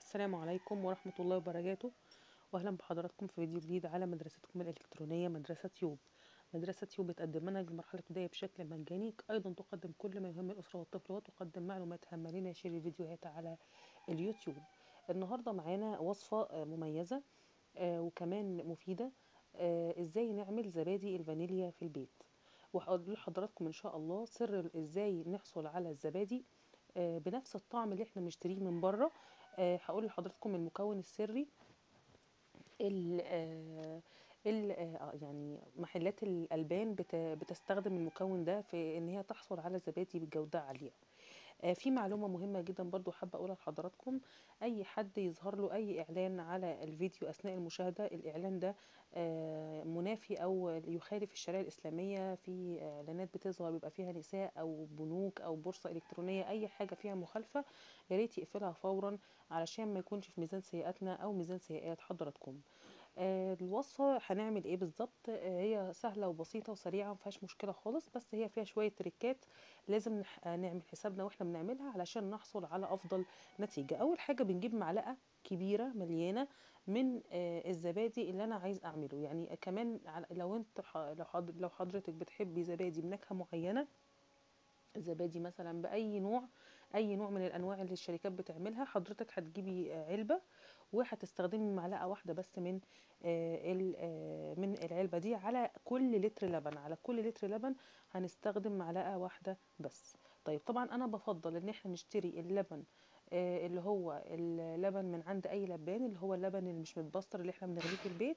السلام عليكم ورحمة الله وبركاته وأهلا بحضراتكم في فيديو جديد على مدرستكم الإلكترونية مدرسة يوب مدرسة يوب بتقدم منهج المرحلة الابتدائية بشكل مجاني أيضا تقدم كل ما يهم الأسرة والطفل وتقدم معلومات هامة لناشر الفيديوهات على اليوتيوب النهاردة معانا وصفة آه، مميزة آه، وكمان مفيدة آه، ازاي نعمل زبادي الفانيليا في البيت وهقول لحضراتكم ان شاء الله سر ال- ازاي نحصل على الزبادي آه، بنفس الطعم اللي احنا بنشتريه من بره آه، هقول لحضراتكم المكون السري ال آه، ال آه، يعني محلات الألبان بت- بتستخدم المكون ده في إن هي تحصل على زبادي بجودة عالية آه، في معلومة مهمة جدا برضو حابة أقولها لحضراتكم أي حد يظهر له أي إعلان على الفيديو أثناء المشاهدة الإعلان ده آه، منافي أو يخالف الشريعة الإسلامية في إعلانات بتظهر بيبقى فيها نساء أو بنوك أو بورصة إلكترونية أي حاجة فيها مخالفة يا ريت يقفلها فورا علشان ما يكونش في ميزان سيئاتنا أو ميزان سيئات حضراتكم آه، الوصفة هنعمل ايه بالظبط آه، هي سهلة وبسيطة وسريعة مفيهاش مشكلة خالص بس هي فيها شوية تريكات لازم نح- آه، نعمل حسابنا واحنا بنعملها علشان نحصل على افضل نتيجة اول حاجة بنجيب معلقة كبيرة مليانة من آه، الزبادي اللي انا عايز اعمله يعني كمان على- لو انت ح- لو حض- لو حضرتك بتحبي زبادي بنكهة معينة زبادي مثلا باي نوع اي نوع من الانواع اللي الشركات بتعملها حضرتك هتجيبي آه، علبه وهتستخدمي معلقه واحده بس من آه، ال- آه، من العلبه دي على كل لتر لبن على كل لتر لبن هنستخدم معلقه واحده بس طيب طبعا انا بفضل ان احنا نشتري اللبن آه، اللي هو اللبن من عند اي لبان اللي هو اللبن اللي مش متبستر اللي احنا بنغليه في البيت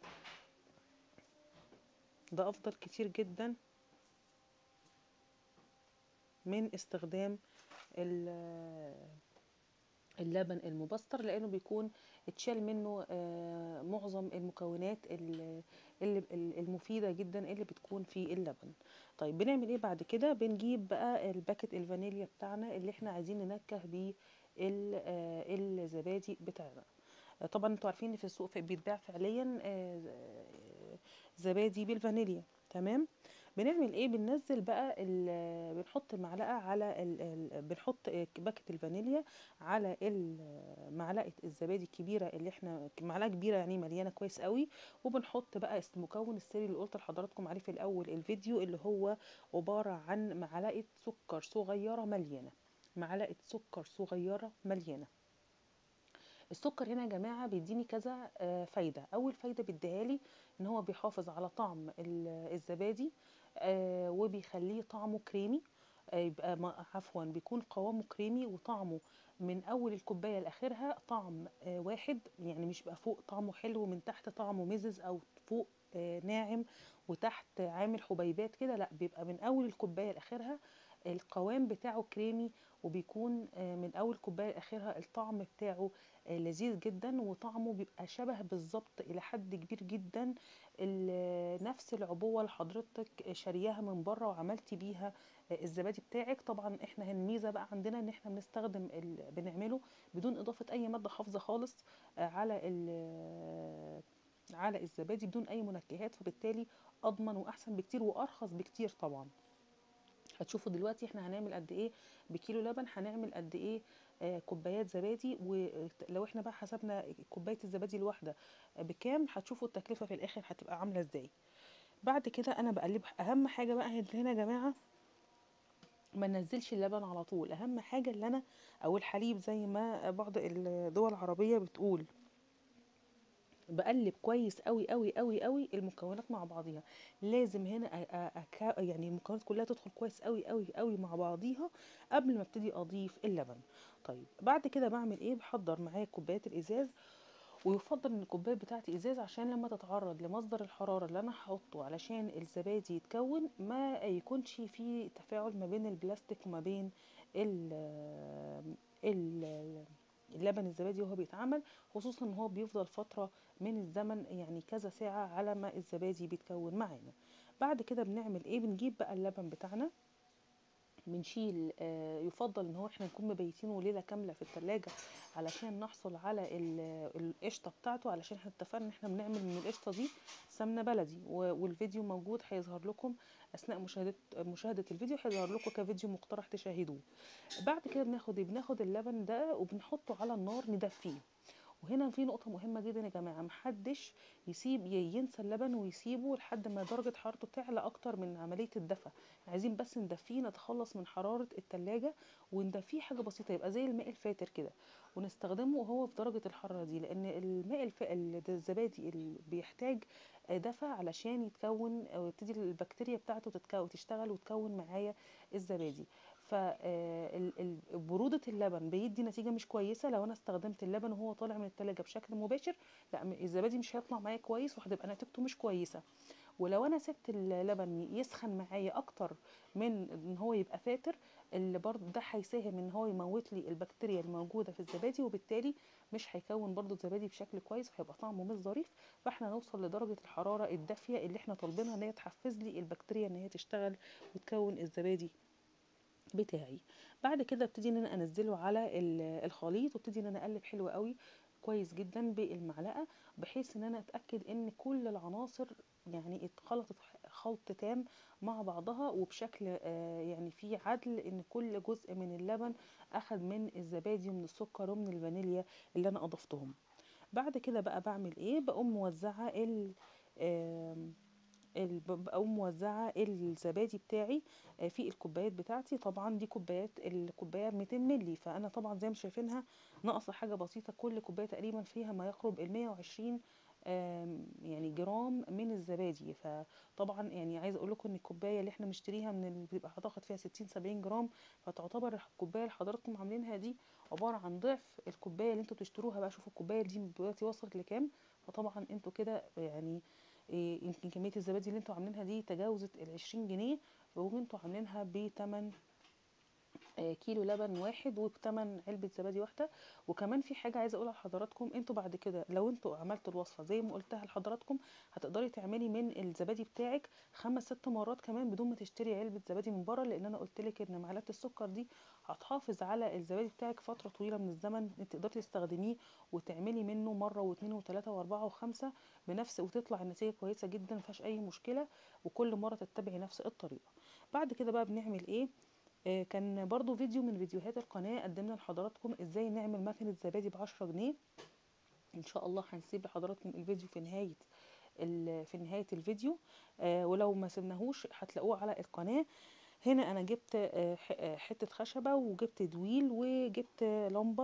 ده افضل كتير جدا من استخدام ال- اللبن المبستر لانه بيكون اتشال منه آه، معظم المكونات ال- اللي المفيده جدا اللي بتكون في اللبن طيب بنعمل ايه بعد كده بنجيب بقى الباكت الفانيليا بتاعنا اللي احنا عايزين ننكه بيه ال- آه، الزبادي بتاعنا آه، طبعا انتوا عارفين ان في السوق في- بيتباع فعليا آه، ز- زبادي بالفانيليا تمام بنعمل ايه بننزل بقى ال- بنحط معلقه على ال... ال... بنحط باكت الفانيليا على ال- معلقه الزبادي الكبيره اللي احنا معلقه كبيره يعني مليانه كويس قوي وبنحط بقى المكون السري اللي قلت لحضراتكم عليه في الاول الفيديو اللي هو عباره عن معلقه سكر صغيره مليانه معلقه سكر صغيره مليانه السكر هنا يا جماعه بيديني كذا آه، فايده اول فايده بيديها لي ان هو بيحافظ على طعم ال- الزبادي آه، وبيخليه طعمه كريمي آه، يبقى ما- عفوا بيكون قوامه كريمي وطعمه من اول الكوبايه لاخرها طعم آه، واحد يعني مش بقى فوق طعمه حلو ومن تحت طعمه مزز او فوق آه، ناعم وتحت عامل حبيبات كده لا بيبقى من اول الكوبايه لاخرها القوام بتاعه كريمي وبيكون آه، من اول كوبايه لاخرها الطعم بتاعه آه، لذيذ جدا وطعمه بيبقى شبه بالظبط الى حد كبير جدا ال- نفس العبوه اللي حضرتك شارياها من بره وعملتي بيها آه، الزبادي بتاعك طبعا احنا الميزه بقى عندنا ان احنا بنستخدم ال... بنعمله بدون اضافه اي ماده حافظه خالص آه، على ال... على الزبادي بدون اي منكهات فبالتالي اضمن واحسن بكتير وارخص بكتير طبعا هتشوفوا دلوقتي احنا هنعمل قد ايه بكيلو لبن هنعمل قد ايه آه كوبايات زبادي ولو احنا بقى حسبنا كوبايه الزبادي الواحده بكام هتشوفوا التكلفه في الاخر هتبقى عامله ازاي بعد كده انا بقلب اهم حاجه بقى هنا يا جماعه ما ننزلش اللبن على طول اهم حاجه اللي انا او الحليب زي ما بعض الدول العربيه بتقول بقلب كويس قوي قوي قوي قوي المكونات مع بعضيها لازم هنا أ- أ- أكا يعني المكونات كلها تدخل كويس قوي قوي قوي مع بعضيها قبل ما ابتدي اضيف اللبن طيب بعد كده بعمل ايه بحضر معايا كوبايات الازاز ويفضل ان الكوبايه بتاعتي ازاز عشان لما تتعرض لمصدر الحراره اللي انا هحطه علشان الزبادي يتكون ما يكونش في تفاعل ما بين البلاستيك وما بين ال ال اللبن الزبادي وهو بيتعمل خصوصا ان هو بيفضل فتره من الزمن يعني كذا ساعه على ما الزبادي بيتكون معانا بعد كده بنعمل ايه بنجيب بقى اللبن بتاعنا بنشيل آه، يفضل ان هو احنا نكون مبيتينه ليله كامله في التلاجة علشان نحصل على ال- القشطه بتاعته علشان احنا اتفقنا ان احنا بنعمل من القشطه دي سمنه بلدي و- والفيديو موجود هيظهر لكم اثناء مشاهده مشاهده الفيديو هيظهر لكم كفيديو مقترح تشاهدوه بعد كده بناخد ايه بناخد اللبن ده وبنحطه على النار ندفيه وهنا في نقطه مهمه جدا يا جماعه محدش يسيب ي- ينسى اللبن ويسيبه لحد ما درجه حرارته تعلى اكتر من عمليه الدفى عايزين بس ندفيه نتخلص من حراره التلاجة وندفيه حاجه بسيطه يبقى زي الماء الفاتر كده ونستخدمه وهو في درجه الحراره دي لان الماء الف... ال- الزبادي اللي بيحتاج دفى علشان يتكون او يبتدي البكتيريا بتاعته تتكون تشتغل وتكون معايا الزبادي فبرودة اللبن بيدي نتيجة مش كويسة لو انا استخدمت اللبن وهو طالع من التلاجة بشكل مباشر لا م- الزبادي مش هيطلع معايا كويس وهتبقى نتيجته مش كويسة ولو انا سبت اللبن يسخن معايا اكتر من ان هو يبقى فاتر اللي برضه ده هيساهم ان هو يموت لي البكتيريا الموجوده في الزبادي وبالتالي مش هيكون برضه الزبادي بشكل كويس وهيبقى طعمه مش ظريف فاحنا نوصل لدرجه الحراره الدافيه اللي احنا طالبينها ان هي تحفز لي البكتيريا ان هي تشتغل وتكون الزبادي بتاعي بعد كده ابتدي ان انا انزله على ال- الخليط وابتدي ان انا اقلب حلو قوي كويس جدا بالمعلقه بحيث ان انا اتاكد ان كل العناصر يعني اتخلطت خلط تام مع بعضها وبشكل آه، يعني فيه عدل ان كل جزء من اللبن اخد من الزبادي ومن السكر ومن الفانيليا اللي انا اضفتهم بعد كده بقى بعمل ايه بقوم موزعه ال آم، ال- ب- بقوم موزعه الزبادي بتاعي آه، في الكوبايات بتاعتي طبعا دي كوبايات الكوبايه 200 مللي فانا طبعا زي ما شايفينها ناقصه حاجه بسيطه كل كوبايه تقريبا فيها ما يقرب ال 120 آم، يعني جرام من الزبادي فطبعا يعني عايزه اقول لكم ان الكوبايه اللي احنا بنشتريها من اللي بيبقى هتاخد فيها 60 70 جرام فتعتبر الكوبايه اللي حضراتكم عاملينها دي عباره عن ضعف الكوبايه اللي انتوا تشتروها بقى شوفوا الكوبايه دي دلوقتي وصلت لكام فطبعا انتوا كده يعني إيه، يمكن كميه الزبادي اللي انتوا عاملينها دي تجاوزت ال 20 جنيه وانتوا عاملينها بتمن آه، كيلو لبن واحد وبتمن علبة زبادي واحدة وكمان في حاجة عايزة اقولها لحضراتكم انتوا بعد كده لو انتوا عملتوا الوصفة زي ما قلتها لحضراتكم هتقدري تعملي من الزبادي بتاعك خمس ست مرات كمان بدون ما تشتري علبة زبادي من بره لان انا قلت لك ان معلقة السكر دي هتحافظ على الزبادي بتاعك فترة طويلة من الزمن انت تقدري تستخدميه وتعملي منه مرة واثنين وثلاثة واربعة وخمسة بنفس وتطلع النتيجة كويسة جدا مفيهاش اي مشكلة وكل مرة تتبعي نفس الطريقة بعد كده بقى بنعمل ايه آه، كان برضو فيديو من فيديوهات القناة قدمنا لحضراتكم ازاي نعمل مكنة زبادي بعشرة جنيه ان شاء الله هنسيب لحضراتكم الفيديو في نهاية ال- في نهاية الفيديو آه، ولو ما سبناهوش هتلاقوه على القناة هنا انا جبت آه، ح- آه، حتة خشبة وجبت دويل وجبت آه، لمبة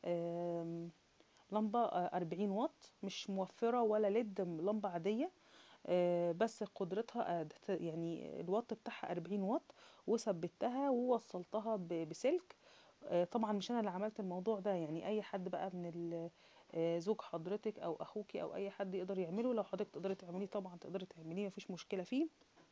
آم، لمبة آه، 40 واط مش موفرة ولا ليد لمبة عادية آه، بس قدرتها آه، دت- يعني الواط بتاعها 40 واط وثبتها ووصلتها ب- بسلك آه، طبعا مش انا اللي عملت الموضوع ده يعني اي حد بقى من ال- آه، زوج حضرتك او اخوكي او اي حد يقدر يعمله لو حضرتك تقدري تعمليه طبعا تقدري تعمليه مفيش مشكلة فيه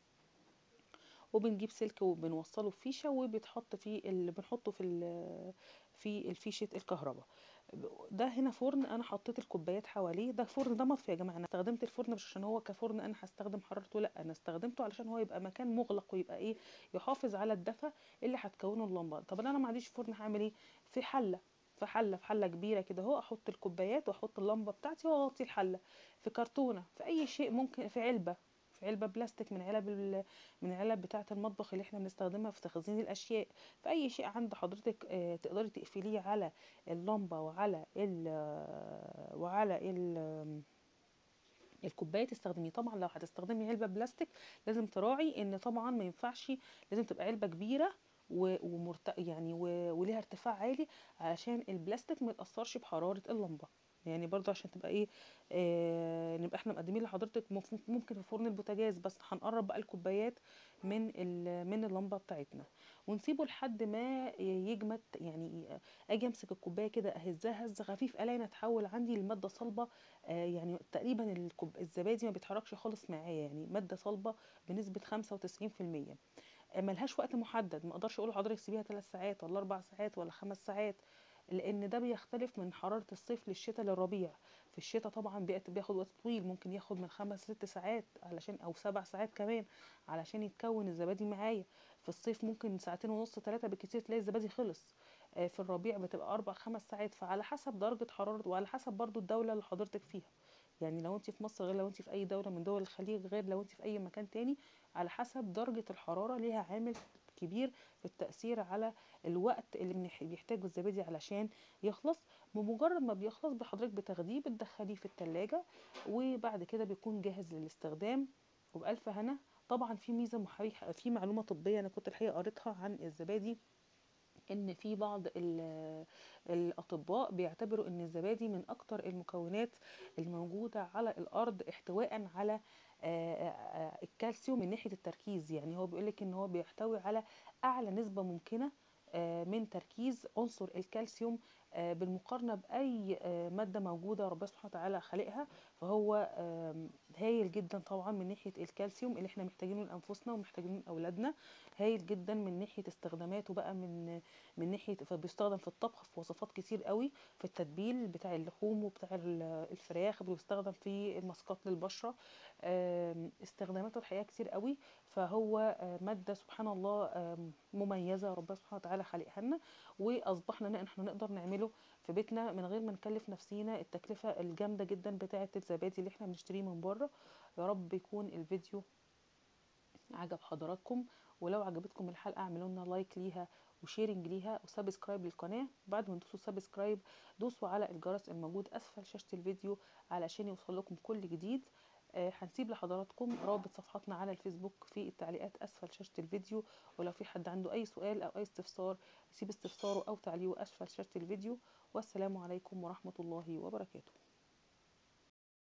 وبنجيب سلك وبنوصله في فيشه وبيتحط في اللي بنحطه في ال- في الفيشه الكهرباء ده هنا فرن انا حطيت الكوبايات حواليه ده فرن ده مطفي يا جماعه انا استخدمت الفرن مش عشان هو كفرن انا هستخدم حرارته لا انا استخدمته علشان هو يبقى مكان مغلق ويبقى ايه يحافظ على الدفى اللي هتكونه اللمبه طب انا ما عنديش فرن هعمل ايه في حله في حله في حله كبيره كده اهو احط الكوبايات واحط اللمبه بتاعتي واغطي الحله في كرتونه في اي شيء ممكن في علبه في علبه بلاستيك من علب ال- من العلب بتاعه المطبخ اللي احنا بنستخدمها في تخزين الاشياء في اي شيء عند حضرتك آه، تقدري تقفليه على اللمبه وعلى ال وعلى ال الكوبايه تستخدميه طبعا لو هتستخدمي علبه بلاستيك لازم تراعي ان طبعا ما ينفعش لازم تبقى علبه كبيره و- ومرت... يعني و... وليها ارتفاع عالي علشان البلاستيك ما يتاثرش بحراره اللمبه يعني برضو عشان تبقى ايه آه نبقى احنا مقدمين لحضرتك مف- ممكن في فرن البوتاجاز بس هنقرب بقى الكوبايات من ال... من اللمبه بتاعتنا ونسيبه لحد ما يجمد يعني اجي امسك الكوبايه كده اهزها هز خفيف الاقي انها تحول عندي لماده صلبه آه، يعني تقريبا الكوب- الزبادي ما بيتحركش خالص معايا يعني ماده صلبه بنسبه 95% آه، ملهاش وقت محدد ما اقدرش اقول لحضرتك سيبيها 3 ساعات ولا 4 ساعات ولا 5 ساعات لان ده بيختلف من حراره الصيف للشتاء للربيع في الشتاء طبعا بيأت- بياخد وقت طويل ممكن ياخد من خمس ست ساعات علشان او سبع ساعات كمان علشان يتكون الزبادي معايا في الصيف ممكن ساعتين ونص ثلاثه بالكتير تلاقي الزبادي خلص آه، في الربيع بتبقى اربع خمس ساعات فعلى حسب درجه حراره وعلى حسب برضو الدوله اللي حضرتك فيها يعني لو انت في مصر غير لو انت في اي دوله من دول الخليج غير لو انت في اي مكان تاني على حسب درجه الحراره ليها عامل كبير في التاثير على الوقت اللي بنح- بيحتاجه الزبادي علشان يخلص بمجرد ما بيخلص بحضرتك بتاخديه بتدخليه في التلاجة وبعد كده بيكون جاهز للاستخدام وبألف هنا طبعا في ميزه محرجه في معلومه طبيه انا كنت الحقيقه قريتها عن الزبادي ان في بعض ال- الاطباء بيعتبروا ان الزبادي من اكتر المكونات الموجوده على الارض احتواء على آه، آه، آه، الكالسيوم من ناحيه التركيز يعني هو بيقولك ان هو بيحتوي على اعلى نسبه ممكنه آه، من تركيز عنصر الكالسيوم آه، بالمقارنه باي آه، ماده موجوده ربنا سبحانه وتعالى خالقها فهو آم، هايل جدا طبعا من ناحيه الكالسيوم اللي احنا محتاجينه لانفسنا ومحتاجينه لاولادنا هايل جدا من ناحيه استخداماته بقى من من ناحيه فبيستخدم في الطبخ في وصفات كتير قوي في التتبيل بتاع اللحوم وبتاع ال- الفراخ بيستخدم في الماسكات للبشره آم، استخداماته الحقيقه كتير قوي فهو آه، ماده سبحان الله آم، مميزه ربنا سبحانه وتعالى خلقها لنا واصبحنا ان احنا نقدر نعمله في بيتنا من غير ما نكلف نفسينا التكلفه الجامده جدا بتاعه الزبادي اللي احنا بنشتريه من بره يا رب يكون الفيديو عجب حضراتكم ولو عجبتكم الحلقه اعملوا لنا لايك ليها وشيرنج ليها وسبسكرايب للقناه بعد ما تدوسوا سبسكرايب دوسوا على الجرس الموجود اسفل شاشه الفيديو علشان يوصل لكم كل جديد آه، هنسيب لحضراتكم رابط صفحاتنا على الفيسبوك في التعليقات اسفل شاشه الفيديو ولو في حد عنده اي سؤال او اي استفسار يسيب استفساره او تعليقه اسفل شاشه الفيديو والسلام عليكم ورحمه الله وبركاته